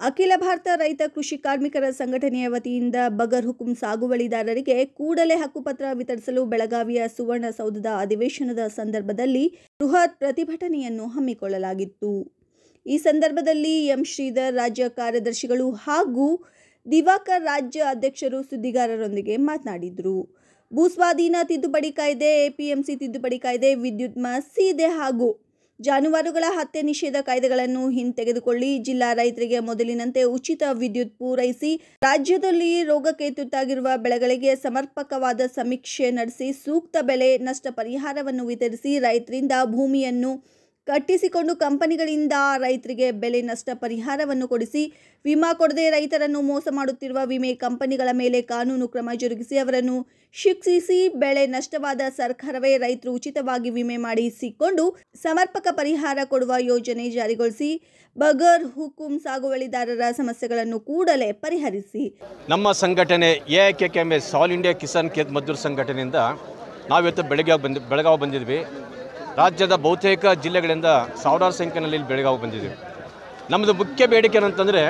ಅಖಿಲ ಭಾರತ ರೈತ ಕೃಷಿ ಕಾರ್ಮಿಕರ ಸಂಘಟನೆಯ ವತಿಯಿಂದ ಬಗರ್ ಹುಕುಂ ಸಾಗುವಳಿದಾರರಿಗೆ ಕೂಡಲೇ ಹಕ್ಕುಪತ್ರ ವಿತರಿಸಲು ಬೆಳಗಾವಿಯ ಸುವರ್ಣಸೌಧದ ಅಧಿವೇಶನದ ಸಂದರ್ಭದಲ್ಲಿ ಬೃಹತ್ ಪ್ರತಿಭಟನೆಯನ್ನು ಹಮ್ಮಿಕೊಳ್ಳಲಾಗಿತ್ತು ಈ ಸಂದರ್ಭದಲ್ಲಿ ಎಂ ಶ್ರೀಧರ್ ರಾಜ್ಯ ಕಾರ್ಯದರ್ಶಿಗಳು ಹಾಗೂ ದಿವಾಕರ್ ರಾಜ್ಯ ಅಧ್ಯಕ್ಷರು ಸುದ್ದಿಗಾರರೊಂದಿಗೆ ಮಾತನಾಡಿದರು ಭೂಸ್ವಾಧೀನ ತಿದ್ದುಪಡಿ ಕಾಯ್ದೆ ಎಪಿಎಂಸಿ ತಿದ್ದುಪಡಿ ಕಾಯ್ದೆ ವಿದ್ಯುತ್ ಮಸೀದೆ ಹಾಗೂ ಜಾನುವಾರುಗಳ ಹತ್ಯೆ ನಿಷೇಧ ಕಾಯ್ದೆಗಳನ್ನು ಹಿಂತೆಗೆದುಕೊಳ್ಳಿ ಜಿಲ್ಲಾ ರೈತರಿಗೆ ಮೊದಲಿನಂತೆ ಉಚಿತ ವಿದ್ಯುತ್ ಪೂರೈಸಿ ರಾಜ್ಯದಲ್ಲಿ ರೋಗಕ್ಕೆ ತುತ್ತಾಗಿರುವ ಬೆಳೆಗಳಿಗೆ ಸಮರ್ಪಕವಾದ ಸಮೀಕ್ಷೆ ನಡೆಸಿ ಸೂಕ್ತ ಬೆಲೆ ನಷ್ಟ ಪರಿಹಾರವನ್ನು ವಿತರಿಸಿ ರೈತರಿಂದ ಭೂಮಿಯನ್ನು ಕಟ್ಟಿಸಿಕೊಂಡು ಕಂಪನಿಗಳಿಂದ ರೈತರಿಗೆ ಬೆಲೆ ನಷ್ಟ ಪರಿಹಾರವನ್ನು ಕೊಡಿಸಿ ವಿಮಾ ಕೊಡದೆ ರೈತರನ್ನು ಮೋಸ ಮಾಡುತ್ತಿರುವ ವಿಮೆ ಕಂಪನಿಗಳ ಮೇಲೆ ಕಾನೂನು ಕ್ರಮ ಜರುಗಿಸಿ ಅವರನ್ನು ಶಿಕ್ಷಿಸಿ ಬೆಳೆ ನಷ್ಟವಾದ ಸರ್ಕಾರವೇ ರೈತರು ಉಚಿತವಾಗಿ ವಿಮೆ ಮಾಡಿಸಿಕೊಂಡು ಸಮರ್ಪಕ ಪರಿಹಾರ ಕೊಡುವ ಯೋಜನೆ ಜಾರಿಗೊಳಿಸಿ ಬಗರ್ ಹುಕುಂ ಸಾಗುವಳಿದಾರರ ಸಮಸ್ಯೆಗಳನ್ನು ಕೂಡಲೇ ಪರಿಹರಿಸಿ ನಮ್ಮ ಸಂಘಟನೆ A I K K M S all India Kisan Khet Mazdoor ಸಂಘಟನೆಯಿಂದ ನಾವಿವತ್ತು ಬೆಳಗ್ಗೆ ಬಂದು ಬೆಳಗಾವಿ ಬಂದಿದ್ವಿ ರಾಜ್ಯದ ಬಹುತೇಕ ಜಿಲ್ಲೆಗಳಿಂದ ಸಾವಿರಾರು ಸಂಖ್ಯೆಯಲ್ಲಿ ಇಲ್ಲಿ ಬೆಳಗಾವಿ ಬಂದಿದ್ದೀವಿ ನಮ್ಮದು ಮುಖ್ಯ ಬೇಡಿಕೆ ಏನಂತಂದರೆ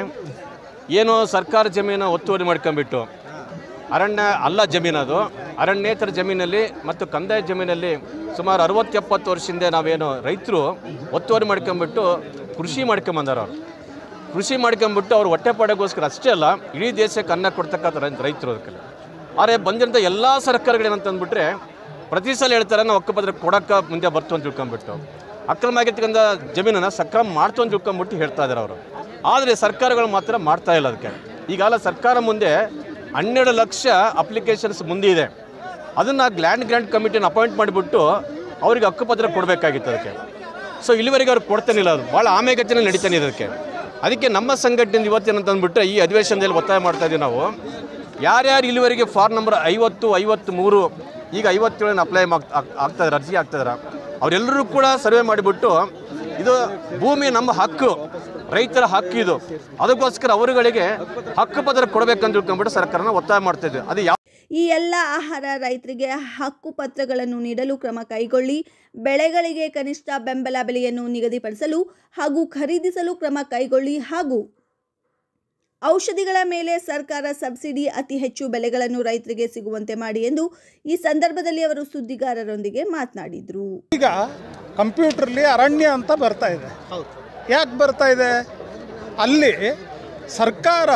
ಏನು ಸರ್ಕಾರ ಜಮೀನು ಒತ್ತುವರಿ ಮಾಡ್ಕೊಂಬಿಟ್ಟು ಅರಣ್ಯ ಅಲ್ಲ ಜಮೀನು ಅದು ಅರಣ್ಯೇತರ ಜಮೀನಲ್ಲಿ ಮತ್ತು ಕಂದಾಯ ಜಮೀನಲ್ಲಿ ಸುಮಾರು ಅರವತ್ತು ಎಪ್ಪತ್ತು ವರ್ಷದಿಂದ ನಾವೇನು ರೈತರು ಒತ್ತುವರಿ ಮಾಡ್ಕೊಂಬಿಟ್ಟು ಕೃಷಿ ಮಾಡ್ಕೊಂಬಂದಾರ ಅವರು ಕೃಷಿ ಮಾಡ್ಕೊಂಬಿಟ್ಟು ಅವ್ರು ಹೊಟ್ಟೆಪಾಡಿಗೋಸ್ಕರ ಅಷ್ಟೇ ಅಲ್ಲ ಇಡೀ ದೇಶಕ್ಕೆ ಅನ್ನ ಕೊಡ್ತಕ್ಕಂಥ ರೈ- ರೈತರು ಅದಕ್ಕೆ ಆದರೆ ಬಂದಿರೋಂಥ ಎಲ್ಲ ಸರ್ಕಾರಗಳು ಏನಂತಂದ್ಬಿಟ್ರೆ ಪ್ರತಿ ಸಲ ಹೇಳ್ತಾರೆ ನಾವು ಹಕ್ಕುಪತ್ರ ಕೊಡೋಕ್ಕೆ ಮುಂದೆ ಬರ್ತು ಅಂತ ತಿಳ್ಕೊಂಬಿಟ್ಟು ಅಕ್ರಮ ಆಗಿರ್ತಕ್ಕಂಥ ಜಮೀನನ್ನು ಸಕ್ರಮ ಮಾಡ್ತು ಅಂತ ತಿಳ್ಕೊಂಬಿಟ್ಟು ಹೇಳ್ತಾ ಇದ್ದಾರೆ ಅವರು ಆದರೆ ಸರ್ಕಾರಗಳು ಮಾತ್ರ ಮಾಡ್ತಾ ಇಲ್ಲ ಅದಕ್ಕೆ ಈಗಾಗಲೇ ಸರ್ಕಾರ ಮುಂದೆ ಹನ್ನೆರಡು ಲಕ್ಷ ಅಪ್ಲಿಕೇಶನ್ಸ್ ಮುಂದೆ ಇದೆ ಅದನ್ನು ಲ್ಯಾಂಡ್ ಗ್ರ್ಯಾಂಟ್ ಕಮಿಟಿನ ಅಪಾಯಿಂಟ್ ಮಾಡಿಬಿಟ್ಟು ಅವರಿಗೆ ಹಕ್ಕುಪತ್ರ ಕೊಡಬೇಕಾಗಿತ್ತು ಅದಕ್ಕೆ ಸೊ ಇಲ್ಲಿವರೆಗೆ ಅವ್ರು ಕೊಡ್ತಾನಿಲ್ಲ ಅದು ಭಾಳ ಆಮೆಗತಿನಲ್ಲಿ ನಡೀತಾನೆ ಇದೆ ಅದಕ್ಕೆ ಅದಕ್ಕೆ ನಮ್ಮ ಸಂಘಟನೆಯಿಂದ ಇವತ್ತೇನಂತ ಅಂದ್ಬಿಟ್ಟು ಈ ಅಧಿವೇಶನದಲ್ಲಿ ಒತ್ತಾಯ ಮಾಡ್ತಾ ಇದ್ದೀವಿ ನಾವು ಯಾರ್ಯಾರು ಇಲ್ಲಿವರೆಗೆ ಫಾರ್ಮ್ ನಂಬರ್ ಐವತ್ತು ಐವತ್ತು ಮೂರು ಈಗ ಐವತ್ತೇಳನ್ನು ಅಪ್ಲೈ ಆಗ್ತಾಯಿದ್ದಾರೆ ಅರ್ಜಿ ಆಗ್ತಾಯಿದ್ದಾರೆ ಅವರೆಲ್ಲರೂ ಕೂಡ ಸರ್ವೆ ಮಾಡಿಬಿಟ್ಟು ಇದು ಭೂಮಿ ನಮ್ಮ ಹಕ್ಕು ರೈತರ ಹಕ್ಕು ಇದು ಅದಕ್ಕೋಸ್ಕರ ಅವರುಗಳಿಗೆ ಹಕ್ಕುಪತ್ರ ಕೊಡಬೇಕಂತ ತಿಳ್ಕೊಂಡ್ಬಿಟ್ಟು ಸರ್ಕಾರನ ಒತ್ತಾಯ ಮಾಡ್ತಾ ಇದ್ದೀವಿ ಅದು ಯಾವ ಈ ಎಲ್ಲ ಆಹಾರ ರೈತರಿಗೆ ಹಕ್ಕು ಪತ್ರಗಳನ್ನು ನೀಡಲು ಕ್ರಮ ಕೈಗೊಳ್ಳಿ ಬೆಳೆಗಳಿಗೆ ಕನಿಷ್ಠ ಬೆಂಬಲ ಬೆಲೆಯನ್ನು ನಿಗದಿಪಡಿಸಲು ಹಾಗೂ ಖರೀದಿಸಲು ಕ್ರಮ ಕೈಗೊಳ್ಳಿ ಹಾಗೂ ಔಷಧಿಗಳ ಮೇಲೆ ಸರ್ಕಾರ ಸಬ್ಸಿಡಿ ಅತಿ ಹೆಚ್ಚು ಬೆಲೆಗಳನ್ನು ರೈತರಿಗೆ ಸಿಗುವಂತೆ ಮಾಡಿ ಎಂದು ಈ ಸಂದರ್ಭದಲ್ಲಿ ಅವರು ಸುದ್ದಿಗಾರರೊಂದಿಗೆ ಮಾತನಾಡಿದರು ಈಗ ಕಂಪ್ಯೂಟ್ರಲ್ಲಿ ಅರಣ್ಯ ಅಂತ ಬರ್ತಾ ಇದೆ ಯಾಕೆ ಬರ್ತಾ ಇದೆ ಅಲ್ಲಿ ಸರ್ಕಾರ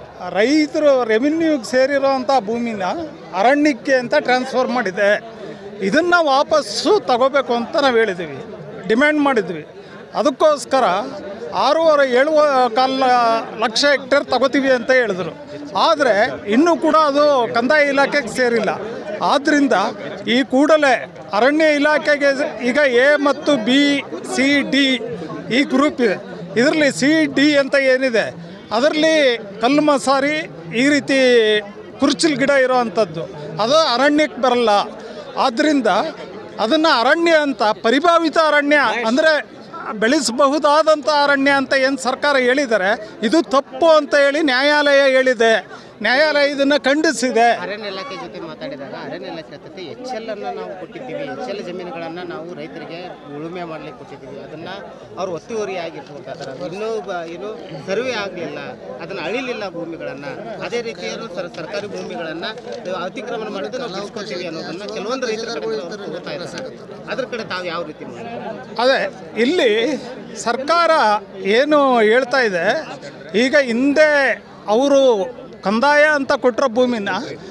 ರೈತರು ರೆವಿನ್ಯೂಗೆ ಸೇರಿರೋವಂಥ ಭೂಮಿನ ಅರಣ್ಯಕ್ಕೆ ಅಂತ ಟ್ರಾನ್ಸ್ಫರ್ ಮಾಡಿದೆ ಇದನ್ನು ವಾಪಸ್ಸು ತಗೋಬೇಕು ಅಂತ ನಾವು ಹೇಳಿದ್ದೀವಿ ಡಿಮ್ಯಾಂಡ್ ಮಾಡಿದ್ವಿ ಅದಕ್ಕೋಸ್ಕರ ಆರೂವರೆ ಏಳು ಕಾಲ ಲಕ್ಷ ಹೆಕ್ಟೇರ್ ತಗೋತೀವಿ ಅಂತ ಹೇಳಿದ್ರು ಆದರೆ ಇನ್ನೂ ಕೂಡ ಅದು ಕಂದಾಯ ಇಲಾಖೆಗೆ ಸೇರಿಲ್ಲ ಆದ್ದರಿಂದ ಈ ಕೂಡಲೇ ಅರಣ್ಯ ಇಲಾಖೆಗೆ ಈಗ ಎ ಮತ್ತು ಬಿ ಸಿ ಡಿ ಈ ಗ್ರೂಪ್ ಇದೆ ಇದರಲ್ಲಿ ಸಿ ಡಿ ಅಂತ ಏನಿದೆ ಅದರಲ್ಲಿ ಕಲ್ಲು ಮಸಾರಿ ಈ ರೀತಿ ಕುರ್ಚಿಲ್ ಗಿಡ ಇರೋವಂಥದ್ದು ಅದು ಅರಣ್ಯಕ್ಕೆ ಬರಲ್ಲ ಆದ್ದರಿಂದ ಅದನ್ನು ಅರಣ್ಯ ಅಂತ ಪರಿಭಾವಿತ ಅರಣ್ಯ ಅಂದರೆ ಬೆಳೆಸಬಹುದಾದಂಥ ಅರಣ್ಯ ಅಂತ ಏನು ಸರ್ಕಾರ ಹೇಳಿದ್ದಾರೆ ಇದು ತಪ್ಪು ಅಂತ ಹೇಳಿ ನ್ಯಾಯಾಲಯ ಹೇಳಿದೆ ನ್ಯಾಯಾಲಯ ಇದನ್ನು ಖಂಡಿಸಿದೆ ಅರಣ್ಯ ಇಲಾಖೆ ಜೊತೆ ಮಾತಾಡಿದಾಗ ಅರಣ್ಯ ಇಲಾಖೆ ಹೇಳ್ತೈತೆ ಎಚ್ ಎಲ್ ಅನ್ನು ನಾವು ಕೊಟ್ಟಿದ್ದೀವಿ ಎಚ್ ಎಲ್ ಜಮೀನುಗಳನ್ನು ನಾವು ರೈತರಿಗೆ ಉಳುಮೆ ಮಾಡ್ಲಿಕ್ಕೆ ಕೊಟ್ಟಿದ್ದೀವಿ ಅದನ್ನ ಅವ್ರು ಒತ್ತುವರಿಯಾಗಿ ಇಟ್ಕೊಳ್ತಾ ಇದ್ದಾರೆ ಇನ್ನೂ ಬ ಏನು ಸರ್ವೆ ಆಗಲಿಲ್ಲ ಅದನ್ನು ಅಳಿಲಿಲ್ಲ ಭೂಮಿಗಳನ್ನು ಅದೇ ರೀತಿಯಲ್ಲಿ ಸರ್ ಸರ್ಕಾರಿ ಭೂಮಿಗಳನ್ನು ಅತಿಕ್ರಮಣ ಮಾಡಿದ್ದು ನಾವು ಬಿಡಿಸ್ಕೊತೀವಿ ಅನ್ನೋದನ್ನ ಕೆಲವೊಂದು ರೈತರ ಕಡೆ ಅವ್ರು ತಗೋತಾ ಇದ್ದಾರೆ ಅದ್ರ ಕಡೆ ತಾವು ಯಾವ ರೀತಿ ಮಾಡಿ ಅದೇ ಇಲ್ಲಿ ಸರ್ಕಾರ ಏನು ಹೇಳ್ತಾ ಇದೆ ಈಗ ಹಿಂದೆ ಅವರು ಕಂದಾಯ ಅಂತ ಕೊಟ್ಟಿರೋ ಭೂಮಿನ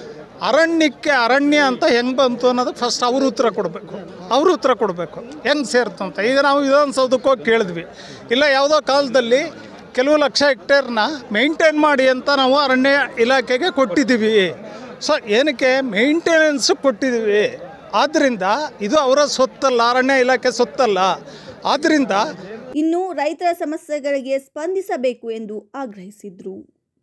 ಅರಣ್ಯಕ್ಕೆ ಅರಣ್ಯ ಅಂತ ಹೆಂಗೆ ಬಂತು ಅನ್ನೋದಕ್ಕೆ ಫಸ್ಟ್ ಅವರು ಉತ್ತರ ಕೊಡಬೇಕು ಅವರು ಉತ್ತರ ಕೊಡಬೇಕು ಹೆಂಗೆ ಸೇರ್ತು ಅಂತ ಈಗ ನಾವು ವಿಧಾನಸೌಧಕ್ಕೆ ಹೋಗಿ ಕೇಳಿದ್ವಿ ಇಲ್ಲ ಯಾವುದೋ ಕಾಲದಲ್ಲಿ ಕೆಲವು ಲಕ್ಷ ಹೆಕ್ಟೇರ್ನ ಮೇಂಟೈನ್ ಮಾಡಿ ಅಂತ ನಾವು ಅರಣ್ಯ ಇಲಾಖೆಗೆ ಕೊಟ್ಟಿದ್ದೀವಿ ಸೊ ಏನಕ್ಕೆ ಮೇಂಟೆನೆನ್ಸ್ ಕೊಟ್ಟಿದ್ದೀವಿ ಆದ್ದರಿಂದ ಇದು ಅವರ ಸೊತ್ತಲ್ಲ ಅರಣ್ಯ ಇಲಾಖೆ ಸೊತ್ತಲ್ಲ ಆದ್ದರಿಂದ ಇನ್ನು ರೈತರ ಸಮಸ್ಯೆಗಳಿಗೆ ಸ್ಪಂದಿಸಬೇಕು ಎಂದು ಆಗ್ರಹಿಸಿದರು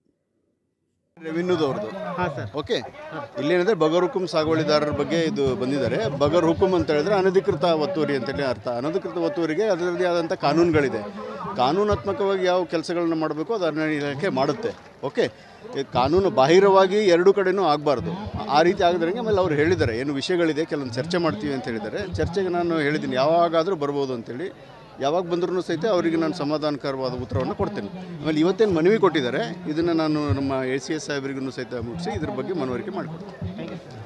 ರೆವಿನ್ಯೂದವ್ರದ್ದು ಓಕೆ ಇಲ್ಲೇನಿದೆ ಬಗರ್ ಹುಕುಂ ಸಾಗುವಳಿದಾರರ ಬಗ್ಗೆ ಇದು ಬಂದಿದ್ದಾರೆ ಬಗರ್ ಹುಕುಂ ಅಂತ ಹೇಳಿದ್ರೆ ಅನಧಿಕೃತ ಒತ್ತುವರಿ ಅಂತೇಳಿ ಅರ್ಥ ಅನಧಿಕೃತ ಒತ್ತುವರಿಗೆ ಅದರದ್ದೇ ಆದಂಥ ಕಾನೂನುಗಳಿದೆ ಕಾನೂನಾತ್ಮಕವಾಗಿ ಯಾವ ಕೆಲಸಗಳನ್ನ ಮಾಡಬೇಕು ಅದು ಅರಣ್ಯ ಇಲಾಖೆ ಮಾಡುತ್ತೆ ಓಕೆ ಈ ಕಾನೂನು ಬಾಹಿರವಾಗಿ ಎರಡೂ ಕಡೆನೂ ಆಗಬಾರ್ದು ಆ ರೀತಿ ಆಗದ್ರಂಗೆ ಆಮೇಲೆ ಅವ್ರು ಹೇಳಿದ್ದಾರೆ ಏನು ವಿಷಯಗಳಿದೆ ಕೆಲವೊಂದು ಚರ್ಚೆ ಮಾಡ್ತೀವಿ ಅಂತ ಹೇಳಿದ್ದಾರೆ ಚರ್ಚೆಗೆ ನಾನು ಹೇಳಿದ್ದೀನಿ ಯಾವಾಗಾದರೂ ಬರ್ಬೋದು ಅಂತೇಳಿ ಯಾವಾಗ ಬಂದ್ರೂ ಸಹಿತ ಅವರಿಗೆ ನಾನು ಸಮಾಧಾನಕರವಾದ ಉತ್ತರವನ್ನು ಕೊಡ್ತೇನೆ ಆಮೇಲೆ ಇವತ್ತೇನು ಮನವಿ ಕೊಟ್ಟಿದ್ದಾರೆ ಇದನ್ನು ನಾನು ನಮ್ಮ ಎ ಸಿ ಎಸ್ ಸಾಹೇಬರಿಗೂ ಸಹಿತ ಮುಗಿಸಿ ಇದ್ರ ಬಗ್ಗೆ ಮನವರಿಕೆ ಮಾಡಿಕೊಡ್ತೀನಿ